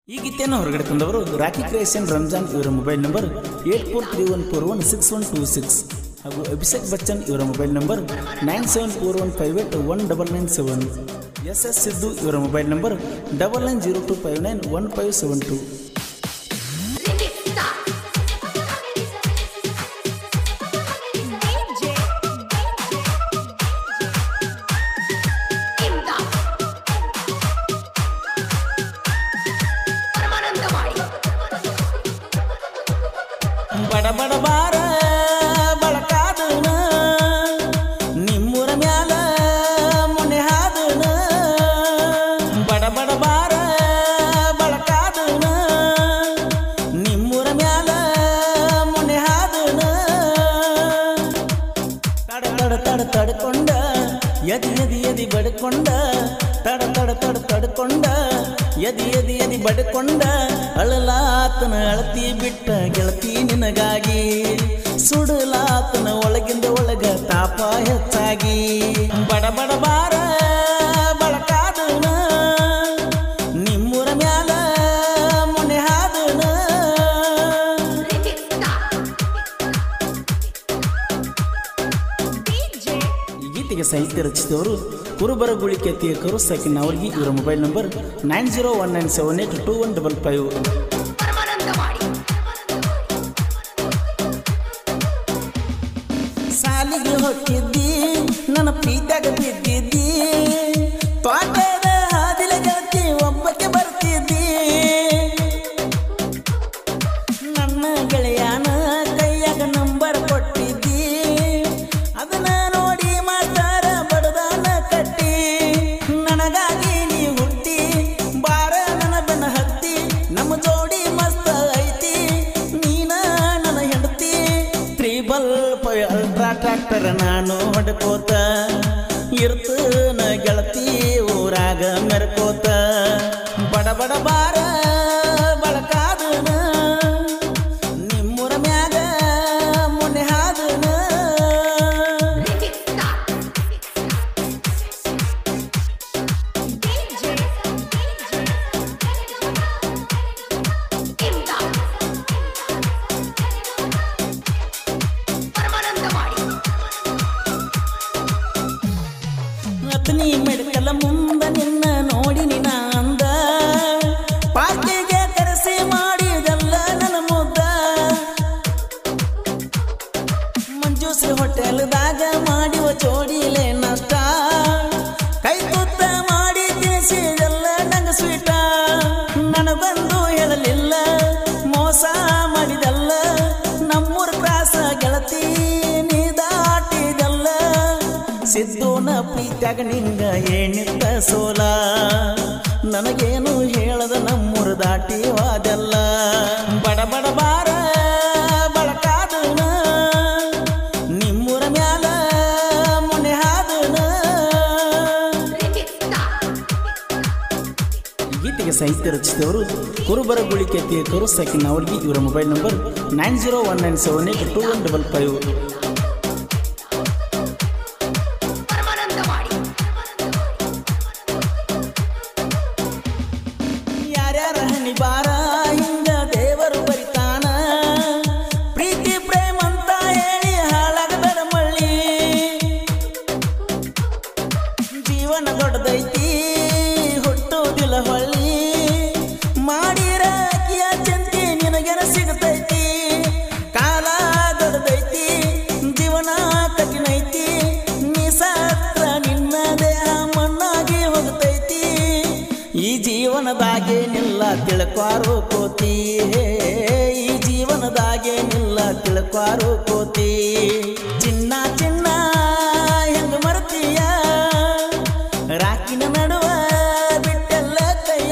ಈ ಗೀತೆಯನ್ನು ಹೊರಗಡೆ ತಂದವರು ರಾಕಿ ಕ್ರಿಯೇಷನ್ ರಂಜಾನ್ ಇವರ mobile number eight four three one four one six one two six ಹಾಗೂ ಅಭಿಷೇಕ್ ಬಚ್ಚನ್ ಇವರ mobile number nine seven four one five eight one double nine seven S S Siddu ಇವರ mobile number double nine zero two five nine one five seven two ಬಡ ಬಡ ಬಾರ ಬಳಕಾದನ ನಿಮ್ಮೂರ ಮ್ಯಾಲ ಮುನೆ ಹಾದನ ಬಡ ಬಡ ಬಾರ ಬಳಕಾದನ ನಿಮ್ಮೂರ ಮ್ಯಾಲ ಮುನೆ ಹಾದನ ತಡ ತಡ ತಡ ತಡ್ಕೊಂಡ ಎದಿ ಎದಿ ಎದಿ ಬಡ್ಕೊಂಡ ತಡ ತಡ ತಡ ತಡ್ಕೊಂಡ ಎದಿ ಎದಿ ಎದಿ ಬಡ್ಕೊಂಡ ಅಳಲಾತನ ಅಳತಿ ಬಿಟ್ಟ ಗೆಳತಿ ನಿನಗಾಗಿ ಸುಡಲಾತನ ಒಳಗಿಂದ ಒಳಗ ತಾಪ ಹೆಚ್ಚಾಗಿ ಬಡ ಬಡ ಬಾರ ಬಳಕಾದನ ನಿಮ್ಮೂರ ಮ್ಯಾಲ ಮುನೆ ಹಾದನ ಈ ಗೀತೆಗೆ ಸಾಹಿತ್ಯ ರಚಿಸಿದವರು ಕುರುಬರ ಗುಳಿಕೆ ತೀರ್ಕರು ಸಕಿನ್ ಅವರಿಗೆ ಇವರ mobile number nine zero one nine seven eight two one double five ಸಾಲಿಗೆ ಹೊಕ್ಕಿದ್ದಿ ನನ್ನ ಪ್ರೀತ್ಯಾಗ ಬಿದ್ದಿದ್ದಿ ತೋಟದ ಹಾದಿಲ ಗೆಳತಿ ಒಬ್ಬಕ್ಕೆ ಬರ್ತಿದ್ದಿ ನನ್ನ ಗೆಳೆಯನ ಕೈಯಾಗ ನಂಬರ್ ಕೊಟ್ಟಿದ್ದಿ ಅದನ್ನ ನೋಡಿ ಮಾತಾರ ಬಡದಾನ ಕಟ್ಟಿ ನನಗಾಗಿ ನೀ ಹುಟ್ಟಿ ಬಾರ ನನ್ನ ಬೆನ್ನ ಹತ್ತಿ ನಮ್ಮ ಜೋಡಿ ಮಸ್ತ್ ಐತಿ ನೀನ ನನ್ನ ಹೆಂಡತಿ ತ್ರಿಬಲ್ ಪೈ ಅಲ್ಟ್ರಾ ಟ್ರ್ಯಾಕ್ಟರ್ ನಾನು ಹೊಡ್ಕೋತ ಇರ್ತನ ಗೆಳತಿ ಊರಾಗ ಮೆರ್ಕೋತ ಬಡ ಬಡ ಬಾರ ಬಳಕಾದನ ನಿಮ್ಮೂರ ಮ್ಯಾಗ ಮುನೆ ಹಾದನ ಅತನಿ ಮೆಡ್ಕಲ ಮುಂದ ನಿನ್ನ ನೋಡಿ ನಿನ ಅಂದ ಪಾರ್ಟಿಗೆ ಕರೆಸಿ ಮಾಡಿದಲ್ಲ ನನ್ನ ಮುದ್ದ ಮಂಜೂಸಿ ಹೋಟೆಲ್ದಾಗ ಮಾಡಿವ ಜೋಡಿಲೆ ನಷ್ಟ ಕೈ ತುತ್ತ ಮಾಡಿ ತಿನ್ಸಿದಲ್ಲ ನಂಗ ಸ್ವೀಟ ನನಗೊಂದು ಹೇಳಲಿಲ್ಲ ಮೋಸ ಮಾಡಿದಲ್ಲ ನಮ್ಮೂರ ಕ್ರಾಸ ಗೆಳತಿ ನೀ ದಾಟಿದಲ್ಲ ಸಿದ್ದುನ ಪ್ರೀತ್ಯಾಗ ನಿಂಗ ಏನಿತ್ತ ಸೋಲ ನನಗೇನು ಹೇಳದ ನಮ್ಮೂರ ದಾಟಿ ವಾದಲ್ಲ ಬಡ ಬಡ ಬಾರ ಬಳಕಾದನ ನಿಮ್ಮೂರ ಮ್ಯಾಲ ಮುನೆ ಹಾದನ ಈ ಗೀತೆಗೆ ಸಾಹಿತ್ಯ ರಚಿಸಿದವರು ಕುರುಬರ ಗುಳಿಕೆ ತೀರ್ಕರು ಸಕಿನ್ ಅವರಿಗೆ ಇವರ mobile number nine zero one nine seven eight two one double five ಯಾರ್ಯಾರ ಹನಿ ಬಾರ ಹಿಂಗ ದೇವರು ಬರಿತಾನ ಪ್ರೀತಿ ಪ್ರೇಮ ಅಂತ ಹೇಳಿ ಹಾಳಾಗಬೇಡ ಮಳ್ಳಿ ಜೀವನ ದೊಡ್ಡದೈತಿ ಹುಟ್ಟುವುದಿಲ್ಲ ಹೊಳ್ಳಿ ಮಾಡಿರ ಅಕ್ಕಿಯ ಚಂತಿ ನಿನಗೆನ ಸಿಗತೈತಿ ಕಾಲ ದೊಡ್ಡದೈತಿ ಜೀವನ ಕಠಿಣೈತಿ ನೀ ಸತ್ರ ನಿನ್ನ ದೇಹ ಮಣ್ಣಾಗಿ ಹೋಗತೈತಿ ಈ ಜೀವನದಾಗೇನಿಲ್ಲ ತಿಳ್ಕ್ವಾರು ಕೋತಿ ಹೇ ಈ ಜೀವನದಾಗೇನಿಲ್ಲ ತಿಳ್ಕ್ವಾರು ಕೋತಿ ಚಿನ್ನ ಚಿನ್ನ ಹೆಂಗ ಮರ್ತೀಯ ರಾಕಿನ ನಡುವ ಬಿಟ್ಟೆಲ್ಲ ಕೈಯ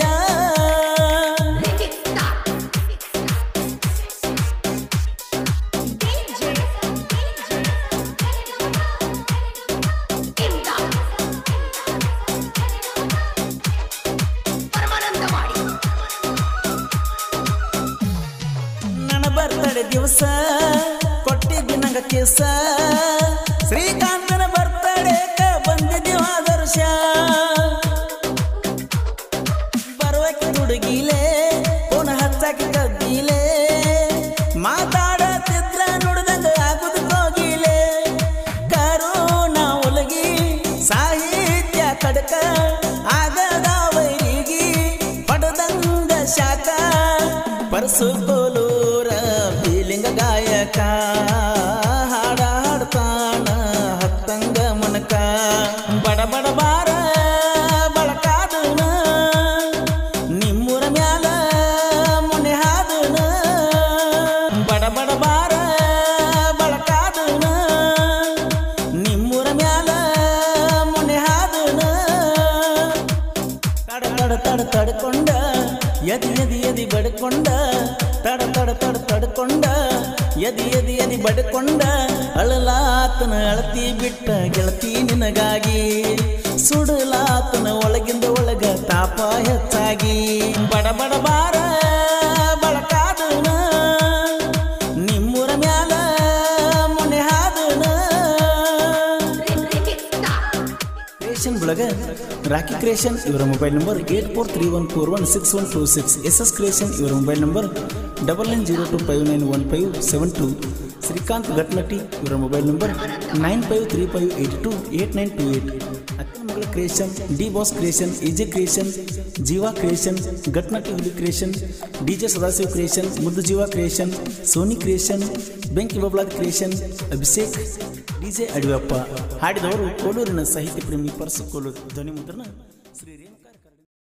ನನ್ನ ಬರ್ತಡೆ ದಿವಸ ಕೊಟ್ಟಿದ್ದಿ ನಂಗ ಕಿಸ ಶ್ರೀಕಾಂತನ ಬರ್ತಡೇಕ ಬಂದಿದ್ದೀವ ಆದರ್ಶ ಬರುವಕ್ಕೆ ಹುಡುಗಿಲೆ ಪರಸು ಕೋಲೂರ ಫೀಲಿಂಗ ಗಾಯಕ ಹಾಡ ಹಾಡ್ತಾನ ಹತ್ತಂಗ ಮನಕ ಬಡ ಬಡ ಬಾರ ಬಳಕಾದನ ನಿಮ್ಮೂರ ಮ್ಯಾಲ ಮುನೆ ಹಾದನ ಬಡ ಬಡ ಬಾರ ಬಳಕಾದನ ನಿಮ್ಮೂರ ಮ್ಯಾಲ ಮುನೆ ಹಾದನ ತಡ ತಡ ತಡ ತಡ್ಕೊಂಡ ಎದಿ ಎದಿ ಎದಿ ಬಡ್ಕೊಂಡ ತಡ ತಡ ತಡ ತಡ್ಕೊಂಡ ಎದಿ ಎದಿ ಎದಿ ಬಡ್ಕೊಂಡ ಅಳಲಾತನ ಅಳತಿ ಬಿಟ್ಟ ಗೆಳತಿ ನಿನಗಾಗಿ ಸುಡಲಾತನ ಒಳಗಿಂದ ಒಳಗ ತಾಪ ಹೆಚ್ಚಾಗಿ ಬಡ ಬಡ ಬಾರ ಬಳಕಾದನ ನಿಮ್ಮೂರ ಮ್ಯಾಲ ಮುನೆ ಹಾದನ ಕ್ರಿಯೇಷನ್ ಒಳಗ ರಾಕಿ ಕ್ರಿಯೇಷನ್ ಇವರ mobile number eight four three one four one six one two six S S creation ಇವರ mobile number double nine zero two five nine one five seven two Srikanth Ghatnatti ಇವರ mobile number nine five three five eight two eight nine two eight ಅಕ್ಕನ ಮಗಳ creation D boss creation EJ creation Jeeva creation Ghatnatti ಹುಲಿ creation D J Sadashiv creation ಮುದ್ದು Jeeva creation Sony creation ಬೆಂಕಿ ಬಬ್ಲಾದ್ creation Abhishek DJ ಅಡಿಯಪ್ಪ ಹಾಡಿದವರು ಕೋಲೂರಿನ ಸಾಹಿತ್ಯ ಪ್ರೇಮಿ ಪರಸು ಕೋಲೂರು ಧ್ವನಿ ಮುದ್ರಣ ಶ್ರೀ ರೇಣು